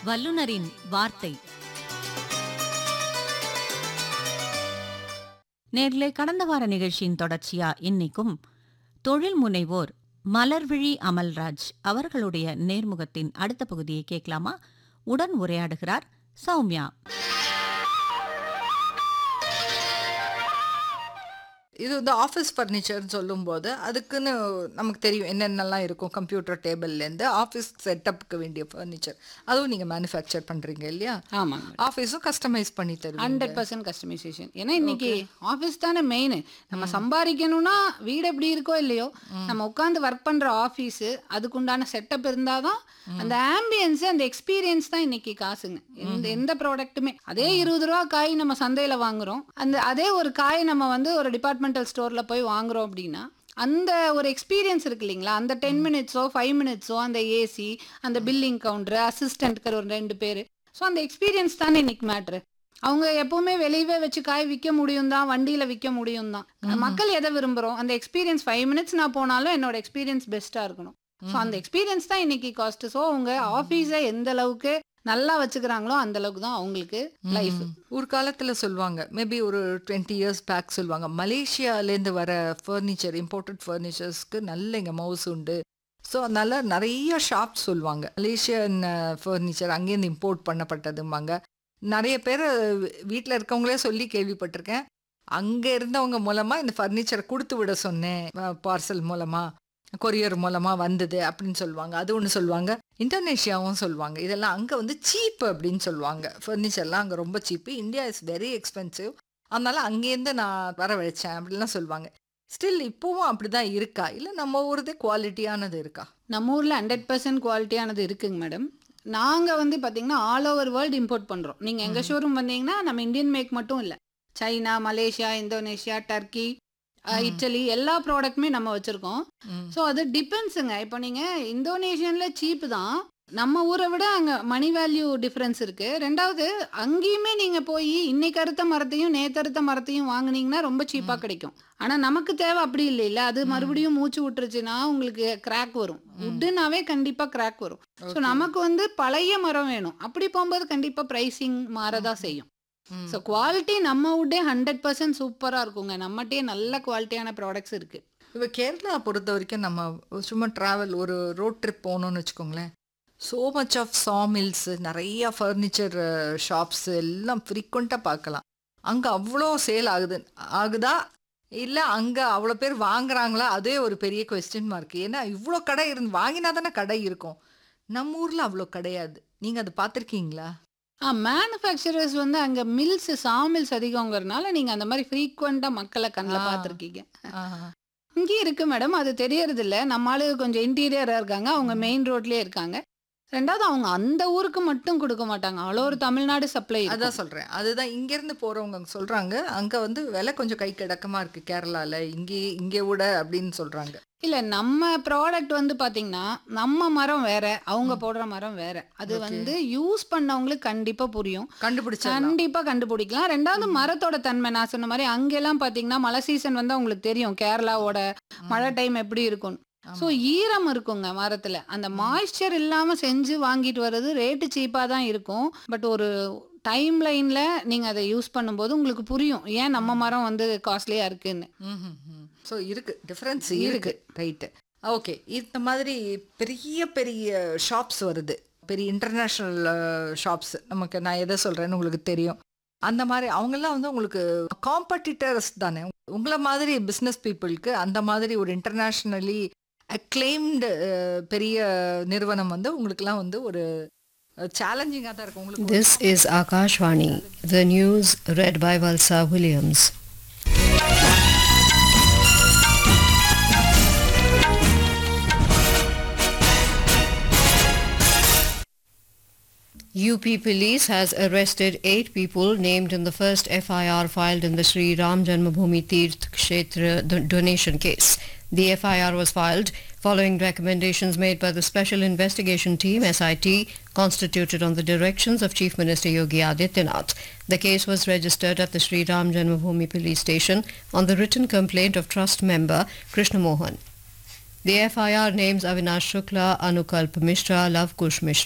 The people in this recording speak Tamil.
வல்லுனரின் வார்த்தை நேர்களே கடந்த வார நிகழ்ச்சியின் தொடர்ச்சியா இன்னைக்கும் தொழில் முனைவோர் மலர்விழி அமல்ராஜ் அவர்களுடைய நேர்முகத்தின் அடுத்த பகுதியை கேட்கலாமா உடன் உரையாடுகிறார் சௌமியா இது வந்து ஆஃபீஸ் ஃபர்னிச்சர்னு சொல்லும்போது அதுக்குன்னு நமக்கு தெரியும் என்னென்னலாம் இருக்கும் கம்ப்யூட்டர் டேபிள்லேருந்து ஆஃபீஸ் செட்டப்புக்கு வேண்டிய ஃபர்னிச்சர் அதுவும் நீங்கள் மேனுஃபேக்சர் பண்ணுறீங்க இல்லையா ஆமாங்க ஆஃபீஸும் கஸ்டமைஸ் பண்ணி தருவீங்க ஹண்ட்ரட் பர்சன்ட் கஸ்டமைசேஷன் ஏன்னா இன்னைக்கு ஆஃபீஸ் தானே மெயின் நம்ம சம்பாதிக்கணும்னா வீடு எப்படி இருக்கோ இல்லையோ நம்ம உட்காந்து ஒர்க் பண்ற ஆஃபீஸ் அதுக்குண்டான செட்டப் இருந்தாதான் அந்த ஆம்பியன்ஸ் அந்த எக்ஸ்பீரியன்ஸ் தான் இன்னைக்கு காசுங்க எந்த எந்த ப்ராடக்ட்டுமே அதே இருபது ரூபா காய் நம்ம சந்தையில வாங்குறோம் அந்த அதே ஒரு காய் நம்ம வந்து ஒரு டிபார்ட்மெண்டல் ஸ்டோர்ல போய் வாங்குறோம் அப்படின்னா அந்த ஒரு எக்ஸ்பீரியன்ஸ் இருக்கு இல்லைங்களா அந்த டென் மினிட்ஸோ ஃபைவ் மினிட்ஸோ அந்த ஏசி அந்த பில்லிங் கவுண்டர் அசிஸ்டன்ட்க்கு ஒரு ரெண்டு பேர் ஸோ அந்த எக்ஸ்பீரியன்ஸ் தானே இன்னைக்கு மேட்ரு அவங்க எப்பவுமே வெளியவே வச்சு காய் விற்க முடியும் தான் வண்டியில விற்க முடியும் தான் மக்கள் எதை விரும்புறோம் அந்த எக்ஸ்பீரியன்ஸ் ஃபைவ் மினிட்ஸ் நான் போனாலும் என்னோட எக்ஸ்பீரியன்ஸ் பெஸ்டா இருக்கணும் ஸோ அந்த எக்ஸ்பீரியன்ஸ் தான் இன்னைக்கு காஸ்ட் ஸோ அவங்க ஆஃபீஸை எந்த அளவுக்கு நல்லா வச்சுக்கிறாங்களோ அந்த அளவுக்கு தான் அவங்களுக்கு லைஃப் ஒரு காலத்தில் சொல்லுவாங்க மேபி ஒரு டுவெண்ட்டி இயர்ஸ் பேக் சொல்லுவாங்க மலேசியாலேருந்து வர ஃபர்னிச்சர் இம்போர்ட்டட் ஃபர்னிச்சர்ஸ்க்கு நல்ல இங்கே மவுஸ் உண்டு ஸோ அதனால நிறைய ஷாப்ஸ் சொல்லுவாங்க மலேசியன் ஃபர்னிச்சர் அங்கேருந்து இம்போர்ட் பண்ணப்பட்டதும்பாங்க நிறைய பேர் வீட்டில் இருக்கவங்களே சொல்லி கேள்விப்பட்டிருக்கேன் அங்கே இருந்தவங்க மூலமாக இந்த ஃபர்னிச்சரை கொடுத்து விட சொன்னேன் பார்சல் மூலமாக கொரியர் மூலமாக வந்தது அப்படின்னு சொல்லுவாங்க அது ஒன்று சொல்லுவாங்க இந்தோனேஷியாவும் சொல்லுவாங்க இதெல்லாம் அங்கே வந்து சீப் அப்படின்னு சொல்லுவாங்க ஃபர்னிச்சர்லாம் அங்கே ரொம்ப சீப்பு இந்தியா இஸ் வெரி எக்ஸ்பென்சிவ் அதனால அங்கேருந்து நான் வரவழைச்சேன் அப்படிலாம் சொல்லுவாங்க ஸ்டில் இப்போவும் அப்படிதான் இருக்கா இல்லை நம்ம ஊரதே குவாலிட்டியானது இருக்கா நம்ம ஊர்ல ஹண்ட்ரட் பர்சன்ட் குவாலிட்டியானது இருக்குங்க மேடம் நாங்க வந்து பாத்தீங்கன்னா ஆல் ஓவர் வேர்ல்டு இம்போர்ட் பண்றோம் நீங்க எங்க ஷோரூம் வந்தீங்கன்னா நம்ம இந்தியன் மேக் மட்டும் இல்ல சைனா மலேசியா இந்தோனேஷியா டர்க்கி அஹ், இட்டலி எல்லா ப்ராடக்ட்டுமே நம்ம வச்சிருக்கோம் ம். ஸோ அது டிபெண்ட்ஸுங்க இப்போ நீங்க இந்தோனேஷியன்ல சீப் தான் நம்ம ஊரை விட அங்க மணி வேல்யூ டிஃபரன்ஸ் இருக்கு ரெண்டாவது அங்கேயுமே நீங்க போய் இன்னைக்கு அறுத்த மரத்தையும் நேத்து அறுத்த மரத்தையும் வாங்குனீங்கன்னா ரொம்ப சீப்பா கிடைக்கும் ஆனா நமக்கு தேவை அப்படி இல்லை இல்ல அது மறுபடியும் மூச்சு விட்டுருச்சுன்னா உங்களுக்கு கிராக் வரும் உட்டுனாவே கண்டிப்பா கிராக் வரும் ஸோ நமக்கு வந்து பழைய மரம் வேணும் அப்படி போகும்போது கண்டிப்பா பிரைசிங் மாறதான் செய்யும் ம். ஸோ குவாலிட்டி நம்ம வுட்டே ஹண்ட்ரட் பர்சன்ட் சூப்பரா இருக்குங்க நம்மகிட்டயே நல்ல குவாலிட்டியான ப்ராடக்ட்ஸ் இருக்கு இப்போ கேரளா பொறுத்த வரைக்கும் நம்ம சும்மா ட்ராவல் ஒரு ரோட் ட்ரிப் போகணும்னு வச்சுக்கோங்களேன் ஸோ மச் ஆஃப் சாமில்ஸ் நிறைய ஃபர்னிச்சர் ஷாப்ஸ் எல்லாம் ஃப்ரீக்வெண்ட்டாக பார்க்கலாம் அங்கே அவ்வளோ சேல் ஆகுது ஆகுதா இல்லை அங்கே அவ்வளோ பேர் வாங்குறாங்களா அதே ஒரு பெரிய கொஸ்டின் மார்க் ஏன்னா இவ்வளோ கடை இருந்து வாங்கினா தானே கடை இருக்கும் நம்ம ஊரில் அவ்வளோ கிடையாது நீங்கள் அதை பார்த்துருக்கீங்களா ஆ மேனுஃபேக்சரர்ஸ் வந்து அங்க மில்ஸ் சாமில்ஸ் அதிகங்கிறதுனால நீங்க அந்த மாதிரி ஃப்ரீக்வெண்டா மக்களை கண்ணில் ஆ. பார்த்துருக்கீங்க இங்கேயும் இருக்கு மேடம் அது தெரியறது இல்ல நம்ம ஆளு கொஞ்சம் இன்டீரியரா இருக்காங்க அவங்க மெயின் ரோட்லயே இருக்காங்க ரெண்டாவது அவங்க அந்த ஊருக்கு மட்டும் கொடுக்க மாட்டாங்க அவ்வளோ ஒரு தமிழ்நாடு சப்ளை அதான் சொல்கிறேன் அதுதான் இங்கேருந்து போகிறவங்க சொல்கிறாங்க அங்கே வந்து விலை கொஞ்சம் கை கிடக்கமாக இருக்குது கேரளாவில் இங்கே இங்கே விட அப்படின்னு சொல்கிறாங்க இல்ல நம்ம ப்ராடக்ட் வந்து பாத்தீங்கன்னா நம்ம மரம் வேற அவங்க போடுற மரம் வேற அது வந்து யூஸ் பண்ணவங்களுக்கு கண்டிப்பா புரியும் கண்டுபிடிச்சா கண்டிப்பா கண்டுபிடிக்கலாம் ரெண்டாவது மரத்தோட தன்மை நான் சொன்ன மாதிரி அங்கெல்லாம் பாத்தீங்கன்னா மழை சீசன் வந்து அவங்களுக்கு தெரியும் கேரளாவோட மழை டைம் எப்படி இருக்கும் ஸோ ஈரம் இருக்குங்க மரத்துல அந்த மாய்ஸ்சர் இல்லாம செஞ்சு வாங்கிட்டு வர்றது ரேட்டு சீப்பா தான் இருக்கும் பட் ஒரு டைம் லைன்ல நீங்க அதை யூஸ் பண்ணும்போது உங்களுக்கு புரியும் ஏன் நம்ம மரம் வந்து காஸ்ட்லியா இருக்குன்னு ஸோ இருக்கு டிஃப்ரென்ஸ் இருக்கு ரைட்டு ஓகே இந்த மாதிரி பெரிய பெரிய ஷாப்ஸ் வருது பெரிய இன்டர்நேஷ்னல் ஷாப்ஸ் நமக்கு நான் எதை சொல்கிறேன்னு உங்களுக்கு தெரியும் அந்த மாதிரி அவங்கெல்லாம் வந்து உங்களுக்கு காம்படிட்டர்ஸ் தானே உங்களை மாதிரி பிஸ்னஸ் பீப்புளுக்கு அந்த மாதிரி ஒரு இன்டர்நேஷ்னலி அக்ளைம்டு பெரிய நிறுவனம் வந்து உங்களுக்குலாம் வந்து ஒரு சேலஞ்சிங்காக தான் இருக்கும் உங்களுக்கு This is Akashvani, the news read by Valsa Williams. UP Police has arrested eight people named in the first FIR filed in the Sri Ram Janmabhoomi Tirth Kshetra do- donation case. The FIR was filed following recommendations made by the Special Investigation Team SIT constituted on the directions of Chief Minister Yogi Adityanath. The case was registered at the Sri Ram Janmabhoomi Police Station on the written complaint of trust member Krishna Mohan. The FIR names Avinash Shukla, Anukalp Mishra, Lavkush Mishra,